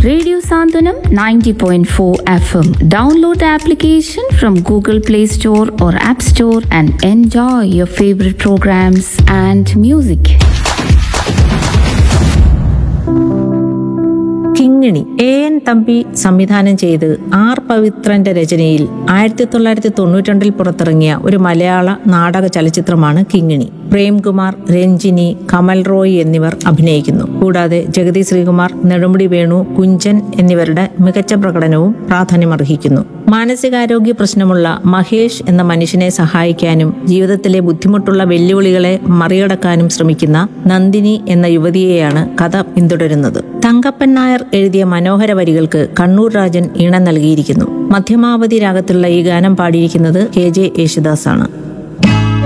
Radio Sandhanam 90.4 FM. Download the application from Google Play Store or App Store and enjoy your favorite programs and music. Kingini A N Thampi സംവിധാനം ചെയ്ത് R പവിത്രന്റെ രചനയിൽ ആയിരത്തി തൊള്ളായിരത്തി തൊണ്ണൂറ്റിരണ്ടിൽ പുറത്തിറങ്ങിയ ഒരു മലയാള നാടക ചലച്ചിത്രമാണ് കിങ്ങിണി പ്രേംകുമാർ രഞ്ജിനി കമൽ റോയ് എന്നിവർ അഭിനയിക്കുന്നു കൂടാതെ ജഗതി ശ്രീകുമാർ നെടുമുടി വേണു കുഞ്ചൻ എന്നിവരുടെ മികച്ച പ്രകടനവും പ്രാധാന്യമർഹിക്കുന്നു മാനസികാരോഗ്യ പ്രശ്നമുള്ള മഹേഷ് എന്ന മനുഷ്യനെ സഹായിക്കാനും ജീവിതത്തിലെ ബുദ്ധിമുട്ടുള്ള വെല്ലുവിളികളെ മറികടക്കാനും ശ്രമിക്കുന്ന നന്ദിനി എന്ന യുവതിയെയാണ് കഥ പിന്തുടരുന്നത് തങ്കപ്പൻ നായർ എഴുതിയ മനോഹര വരികൾക്ക് കണ്ണൂർ രാജൻ ഈണം നൽകിയിരിക്കുന്നു മധ്യമാവധി രാഗത്തിലുള്ള ഈ ഗാനം പാടിയിരിക്കുന്നത് കെ ജെ യേശുദാസാണ്